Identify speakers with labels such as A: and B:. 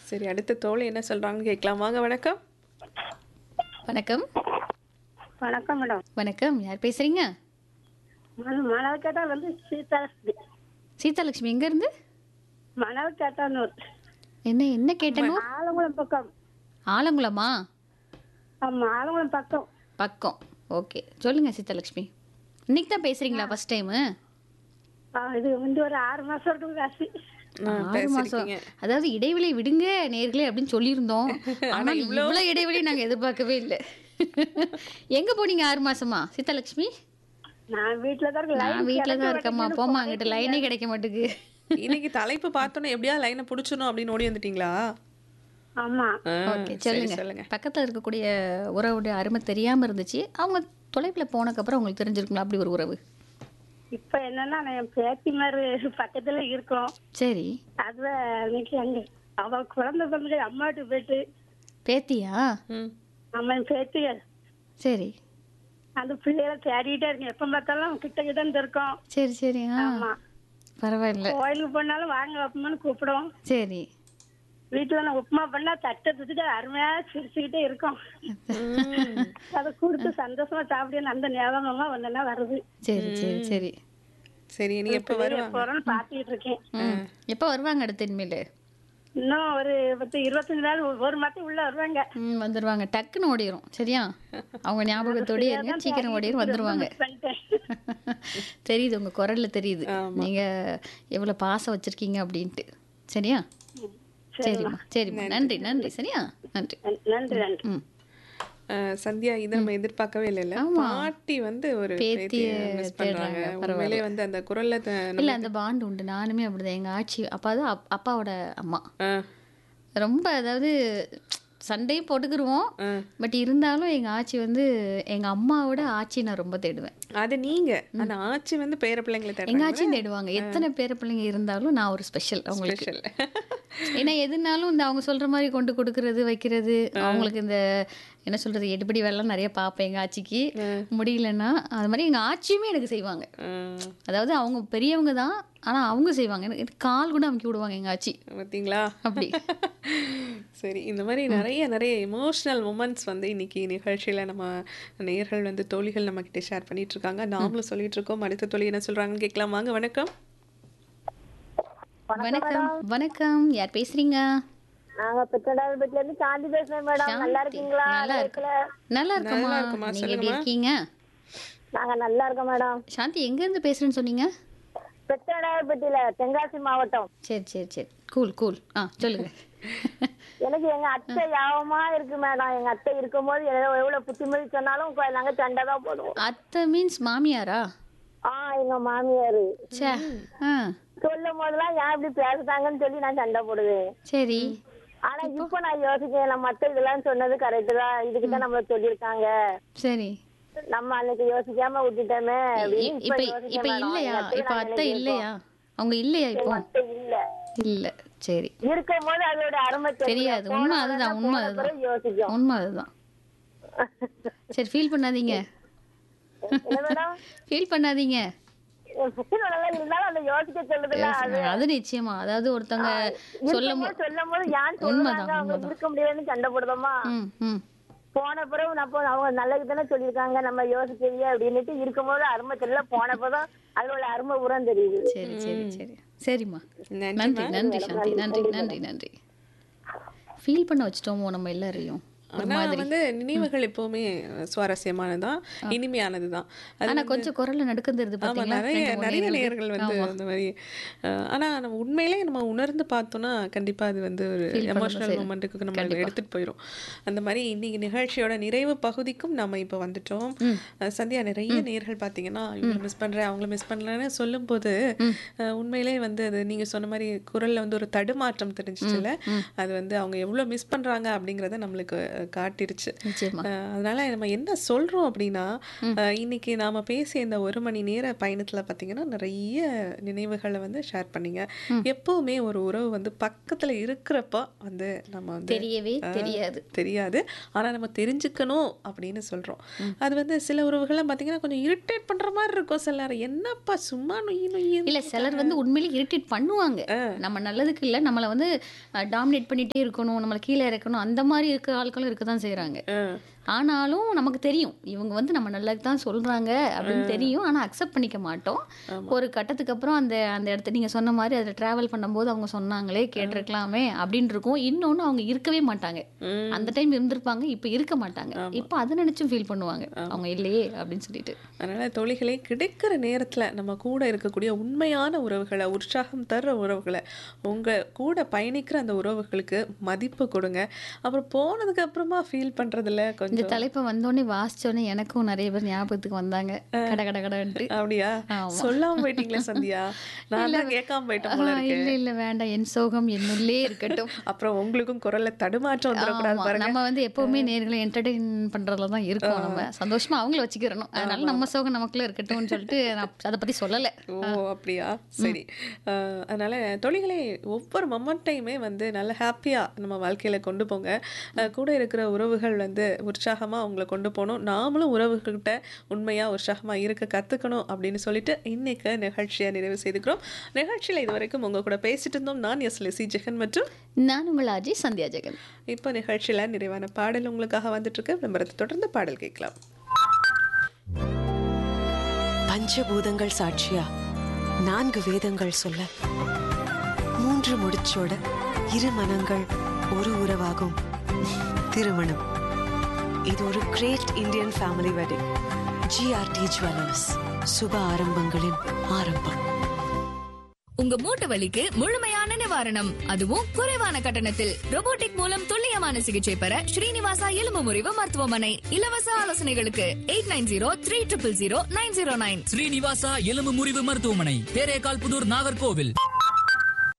A: சரி அடுத்த தோழி என்ன சொல்றாங்கன்னு கேட்கலாம் வாங்க வணக்கம்
B: வணக்கம்
C: வணக்கம் மேடம்
B: வணக்கம் யார் பேசுறீங்க
C: மணல் கேட்டா வந்து சீதா
B: சீதாலட்சுமி எங்க இருந்து
C: மணல் கேட்டான்னு
B: என்ன என்ன கேட்டனோ
C: ஆலங்குளம் பக்கம்
B: ஆலங்குளமா
C: ஆமா ஆலங்குளம் பக்கம்
B: பக்கம் ஓகே சொல்லுங்க சீதாலட்சுமி இன்னைக்கு தான் பேசுறீங்களா ஃபர்ஸ்ட் டைமு
C: ஆ, இது வந்து ஒரு ஆறு மாசம் இருக்கும் காசு
A: ஆ,
B: ஆறு மாசம்
A: பேசிருக்கீங்க.
B: அதாவது இடைவெளி விடுங்க நேர்களே அப்படின்னு சொல்லியிருந்தோம் ஆனா இவ்வளவு இடைவெளி நாங்க எதிர்பார்க்கவே இல்லை எங்க போனீங்க ஆறு மாசமா சீதாலட்சுமி
C: நான் வீட்டுல தான் இருக்கேன்
B: நான் வீட்டில தான் இருக்கேம்மா போமா அங்கிட்ட லைனே கிடைக்க மாட்டேங்குது
A: இன்னைக்கு தலைப்பு பார்த்தோன்னே எப்படியா லைனை பிடிச்சணும் அப்படின்னு ஓடி வந்துட்டீங்களா
C: ஆமா
A: ஆ,
B: ஓகே
A: சரி,
B: சொல்லுங்க
A: சொல்லுங்க
B: பக்கத்துல இருக்கக்கூடிய உறவுடைய அருமை தெரியாம இருந்துச்சு அவங்க தொலைவுல போனதுக்கப்புறம் உங்களுக்கு தெரிஞ்சிருக்குங்களா அப்படி ஒரு உறவு
C: இப்ப என்னன்னா நான் என் பேத்தி மாதிரி பக்கத்துல இருக்கோம்
B: சரி
C: அதுல இன்னைக்கு அங்க அவ குழந்தை பிறந்து அம்மா வீட்டுக்கு போயிட்டு
B: பேத்தியா
A: ம்
C: அம்மா என் பேத்தி
B: சரி
C: அந்த பிள்ளைகளை தேடிட்டே இருக்கேன் எப்ப பார்த்தாலும் கிட்ட கிட்ட இருந்து இருக்கோம்
B: சரி சரி ஆ
C: ஆமா
B: பரவாயில்ல
C: கோயிலுக்கு போனாலும் வாங்க வைப்போம்னு கூப்பிடுவோம்
B: சரி
C: வீட்டுல நான் உப்புமா பண்ணா தட்டத்துக்கு அருமையா சிரிச்சுக்கிட்டே இருக்கோம் அதை கொடுத்து சந்தோஷமா சாப்பிடுன்னு அந்த ஞாபகமா ஒன்னா வருது
B: சரி சரி சரி
A: சரி நீ எப்ப வருவாங்க
C: போறோம்னு பாத்துக்கிட்டு இருக்கேன்
B: ம் எப்போ வருவாங்க அடுத்த இனிமேல்
C: இன்னும் ஒரு பத்து இருபத்தஞ்சு நாள் ஒரு- ஒரு மாசம் உள்ள வருவாங்க
B: ம் வந்துருவாங்க டக்குன்னு ஓடிரும் சரியா அவங்க ஞாபகத்தோடயே இருங்க சீக்கிரம் ஓடிரும் வந்துருவாங்க
C: miss பண்ணிட்டேன்
B: தெரியுது உங்க குரல்ல தெரியுது நீங்க எவ்வளவு பாசம் வச்சிருக்கீங்க அப்படின்ட்டு சரியா சரிம்மா சரிம்மா நன்றி நன்றி சரியா நன்றி
C: நன்றி நன்றி
B: ம்
A: ஆ, சந்தியா இதை நம்ம எதிர்பார்க்கவே இல்லைல்ல பாட்டி வந்து ஒரு
B: பேத்திய
A: மிஸ் பண்றாங்க
B: தேடுறாங்க,
A: உண்மையிலே வந்து அந்த குரல்ல த-
B: இல்ல அந்த பாண்டு உண்டு நானுமே அப்படிதான் எங்க ஆச்சி அப்பா தான் அப்- அப்பாவோட அம்மா
A: ஆ,
B: ரொம்ப அதாவது சண்டையும் போட்டுக்கிருவோம் பட் இருந்தாலும் எங்க ஆச்சி வந்து எங்க அம்மாவோட ஆச்சி நான் ரொம்ப தேடுவேன்
A: அது நீங்க அந்த ஆச்சி வந்து பேர பிள்ளைங்களை
B: எங்க
A: தேடுறாங்க
B: ஆச்சியும் தேடுவாங்க எத்தனை பேர பிள்ளைங்க இருந்தாலும் நான் ஒரு ஸ்பெஷல் அவங்களுக்கு
A: ஸ்பெஷல்
B: ஏன்னா எதுனாலும் இந்த அவங்க சொல்ற மாதிரி கொண்டு கொடுக்கறது வைக்கிறது அவங்களுக்கு இந்த என்ன சொல்றது எடுபடி வேலைலாம் நிறைய பார்ப்பேன் எங்க ஆச்சிக்கு முடியலன்னா அது மாதிரி எங்க ஆச்சியுமே எனக்கு செய்வாங்க அதாவது அவங்க பெரியவங்க தான் ஆனா அவங்க செய்வாங்க எனக்கு எனக்கு கால் கூட அமுக்கி விடுவாங்க எங்க ஆச்சி
A: பார்த்தீங்களா
B: அப்படி
A: சரி இந்த மாதிரி நிறைய நிறைய எமோஷனல் மூமெண்ட்ஸ் வந்து இன்னைக்கு நிகழ்ச்சியில நம்ம நேயர்கள் வந்து தோழிகள் நம்ம கிட்ட ஷேர் பண்ணிட்டு இருக்காங்க நாமளும் சொல்லிட்டு இருக்கோம் அடுத்த தோழி என்ன சொல்றாங்கன்னு கேட்கலாம் வாங்க வணக்கம்
B: வணக்கம் வணக்கம் யார் பேசுறீங்க
C: நாங்க பெற்றடால்பேட்ல இருந்து சாந்தி பேசுறேன் மேடம் நல்லா இருக்கீங்களா
B: நல்லா இருக்கோம் நல்லா இருக்கோமா
A: நல்லா இருக்கோம்மா,
B: நீங்க எப்படி இருக்கீங்க
C: நாங்க நல்லா இருக்கோம் மேடம்
B: சாந்தி எங்க இருந்து பேசுறேன்னு சொன்னீங்க
C: பெற்றடால்பேட்டில தென்காசி மாவட்டம்
B: சரி சரி சரி கூல் கூல் ஆ சொல்லுங்க
C: எனக்கு எங்க அத்தை யாவமா இருக்கு மேடம் எங்க அத்தை இருக்கும்போது எவ்வளவு எவ்வளவு புத்திமதி சொன்னாலும் கொ- நாங்க சண்டை தான் போடுவோம்
B: அத்தை மீன்ஸ் மாமியாரா
C: ஆ எங்க மாமியாரு
B: சே ஆ
C: சொல்லும் போதெல்லாம் ஏன் இப்படி பேசுறாங்கன்னு சொல்லி நான் சண்டை போடுவேன்
B: சரி
C: ஆனா இப்ப நான் யோசிக்கிறேன் நம்ம மத்த இதெல்லாம் சொன்னது கரெக்ட் தான் இதுக்கு தான் நம்மள சொல்லியிருக்காங்க
B: சரி
C: நம்ம அன்னைக்கு யோசிக்காம விட்டுட்டோமே
B: இ-
C: அப்படின்னு
B: இப்ப
C: யோசிக்கிறேன்
B: இப்ப
C: மேடம்.
B: இல்லையா
C: எங்க அத்தையை
B: இப்ப
C: நான்
B: அத்தை இல்லையா அவங்க இல்லையா இப்போ
C: அத்தை இல்ல
B: இல்ல சரி
C: இருக்கும் போது அதோட அருமை
B: தெரியாது உண்மை அதுதான் உண்மை அதுதான்
C: யோசிக்கும்
B: உண்மை அதுதான் சரி ஃபீல் பண்ணாதீங்க
C: என்ன மேடம்
B: ஃபீல் பண்ணாதீங்க
C: புத்தினோட இருந்தாலும் அந்த யோசிக்க சொல்லுதுல அது
B: அது நிச்சயமா அதாவது ஒருத்தவங்க சொல்லும்
C: இருக்கும்போது சொல்லும் போது ஏன்
B: உண்மைதான்,
C: சொல்லுவாங்க அவங்க இருக்க முடியாதுன்னு சண்டை போடுதோமா
B: ம் ம்
C: போன பிறகு நான் போ- அவங்க நல்லது தானே சொல்லியிருக்காங்க நம்ம யோசிக்கலையே அப்படின்னுட்டு இருக்கும்போது அருமை தெரியல போன பிறகு அதோட அருமை உரம் தெரியுது
B: சரி சரி சரி சரிம்மா
A: நன்றி
B: நன்றி நன்றி சாந்தி நன்றி நன்றி நன்றி ஃபீல் பண்ண வச்சிட்டோமோ நம்ம எல்லாரையும் ஒரு
A: ஆனா
B: மாதிரி
A: வந்து நினைவுகள் எப்பவுமே சுவாரஸ்யமானதுதான் இனிமையானதுதான் அது
B: ஆனா கொஞ்சம் குரல்ல நடுக்கம் தெரியுது
A: ஆமா
B: பாத்தீங்களா
A: நிறைய
B: ரெண்டு மூணு
A: நிறைய
B: நேயர்களுக்கு.
A: நேயர்கள் வந்து அந்த மாதிரி அஹ், ஆனா நம்ம உண்மையிலே நம்ம உணர்ந்து பார்த்தோம்னா கண்டிப்பா அது வந்து ஒரு
B: Feel பண்ண
A: எமோஷனல்
B: செய்யும்.
A: மூமெண்ட்டுக்கு நம்ம
B: கண்டிப்பா.
A: எடுத்துட்டு போயிடும் அந்த மாதிரி இன்னைக்கு நிகழ்ச்சியோட நிறைவு பகுதிக்கும் நம்ம இப்போ வந்துட்டோம் அஹ், சந்தியா நிறைய நேர்கள் பார்த்தீங்கன்னா இவங்களை மிஸ் பண்றேன் அவங்கள மிஸ் பண்ணலன்னு சொல்லும்போது அஹ், உண்மையிலே வந்து அது நீங்க சொன்ன மாதிரி குரல்ல வந்து ஒரு தடுமாற்றம் தெரிஞ்சிச்சுல அது வந்து அவங்க எவ்வளவு மிஸ் பண்றாங்க அப்படிங்கறத நம்மளுக்கு அஹ், காட்டிருச்சு
B: நிச்சயமா
A: அஹ் அதனால நம்ம என்ன சொல்றோம் அப்படின்னா அஹ் இன்னைக்கு நாம பேசிய இந்த ஒரு மணி நேர பயணத்துல பாத்தீங்கன்னா நிறைய நினைவுகளை வந்து ஷேர் பண்ணீங்க எப்பவுமே ஒரு உறவு வந்து பக்கத்துல இருக்கிறப்ப வந்து நம்ம வந்து
B: தெரியவே தெரியாது
A: தெரியாது ஆனா நம்ம தெரிஞ்சுக்கணும் அப்படின்னு சொல்றோம் அது வந்து சில உறவுகள்லாம் பாத்தீங்கன்னா கொஞ்சம் இரிட்டேட் பண்ற மாதிரி இருக்கும் சில நேரம் என்னப்பா சும்மா நொய்யி நொய்யி
B: இல்ல சிலர் வந்து உண்மையிலே இரிட்டேட் பண்ணுவாங்க நம்ம நல்லதுக்கு இல்ல நம்மள வந்து டாமினேட் பண்ணிட்டே இருக்கணும் நம்மள கீழே இறக்கணும் அந்த மாதிரி இருக்க ஆட்களும் இருக்க தான் செய்றாங்க
A: அஹ்
B: ஆனாலும் நமக்கு தெரியும் இவங்க வந்து நம்ம நல்லது தான் சொல்றாங்க அப்படின்னு தெரியும் ஆனா அக்செப்ட் பண்ணிக்க மாட்டோம் ஒரு கட்டத்துக்கு அப்புறம் அந்த அந்த இடத்த நீங்க சொன்ன மாதிரி அதில் டிராவல் பண்ணும்போது அவங்க சொன்னாங்களே கேட்டிருக்கலாமே அப்படின்னு இருக்கும் இன்னொன்னு அவங்க இருக்கவே மாட்டாங்க
A: உம்.
B: அந்த டைம் இருந்திருப்பாங்க இப்ப இருக்க மாட்டாங்க இப்ப அதை நினைச்சும் ஃபீல் பண்ணுவாங்க அவங்க இல்லையே அப்படின்னு சொல்லிட்டு
A: அதனால தோழிகளே கிடைக்கிற நேரத்துல நம்ம கூட இருக்கக்கூடிய உண்மையான உறவுகளை உற்சாகம் தர்ற உறவுகளை உங்க கூட பயணிக்கிற அந்த உறவுகளுக்கு மதிப்பு கொடுங்க அப்புறம் போனதுக்கு அப்புறமா ஃபீல் பண்றதுல
B: இந்த
A: கொஞ்சம்
B: தலைப்பை வந்தோடனே வாசிச்சோடனே எனக்கும் நிறைய பேர் ஞாபகத்துக்கு வந்தாங்க கட கட கடன்ட்டு
A: அப்படியா
B: ஆமா.
A: சொல்லாம போயிட்டீங்களே சந்தியா நான் தான் கேட்காம போயிட்டேன் போல
B: ஆஹ்,
A: இருக்கு
B: இல்ல இல்ல வேண்டாம் என் சோகம் என்னுள்ளே இருக்கட்டும்
A: அப்புறம் உங்களுக்கும் குரல்ல தடுமாற்றம் வந்துடக்கூடாது
B: ஆமா,
A: பாருங்க
B: நம்ம வந்து எப்பவுமே நேர்களை என்டர்டெயின் பண்றதுல தான் இருக்கோம் நம்ம சந்தோஷமா அவங்கள வச்சுக்கிறணும் அதனால நம்ம சோகம் நமக்குள்ள இருக்கட்டும்னு சொல்லிட்டு நான் அதை பத்தி சொல்லல
A: ஓ அப்படியா சரி அஹ், அதனால தொழில்களே ஒவ்வொரு மொமெண்ட்டையுமே வந்து நல்ல ஹாப்பியா நம்ம வாழ்க்கையில கொண்டு போங்க அஹ், கூட இருக்கிற உறவுகள் வந்து உற்சாகமா அவங்கள கொண்டு போகணும் நாமளும் உறவுகள்கிட்ட உண்மையா உற்சாகமா இருக்க கத்துக்கணும் அப்படின்னு சொல்லிட்டு இன்னைக்கு நிகழ்ச்சியை நிறைவு செய்துக்கிறோம் நிகழ்ச்சியில இதுவரைக்கும் உங்க கூட பேசிட்டு இருந்தோம் நான் எஸ் லெசி ஜெகன் மற்றும்
B: நான் உங்கள் அஜய் சந்தியா ஜெகன்
A: இப்போ நிகழ்ச்சியில நிறைவான பாடல் உங்களுக்காக வந்துட்டு இருக்கு விளம்பரத்தை தொடர்ந்து பாடல் கேட்கலாம்
D: பஞ்சபூதங்கள் சாட்சியா நான்கு வேதங்கள் சொல்ல மூன்று முடிச்சோட இரு மனங்கள் ஒரு உறவாகும் திருமணம் இது ஒரு great Indian family wedding GRT jewellers சுப ஆரம்பங்களின் ஆரம்பம்
E: உங்க மூட்டு வலிக்கு முழுமையான நிவாரணம் அதுவும் குறைவான கட்டணத்தில் robotic மூலம் துல்லியமான சிகிச்சை பெற ஸ்ரீனிவாசா எலும்பு முறிவு மருத்துவமனை இலவச ஆலோசனைகளுக்கு eight nine zero three triple zero nine zero nine
F: Srinivasa எலும்பு முறிவு மருத்துவமனை தேரேகால் புதூர் நாகர்கோவில்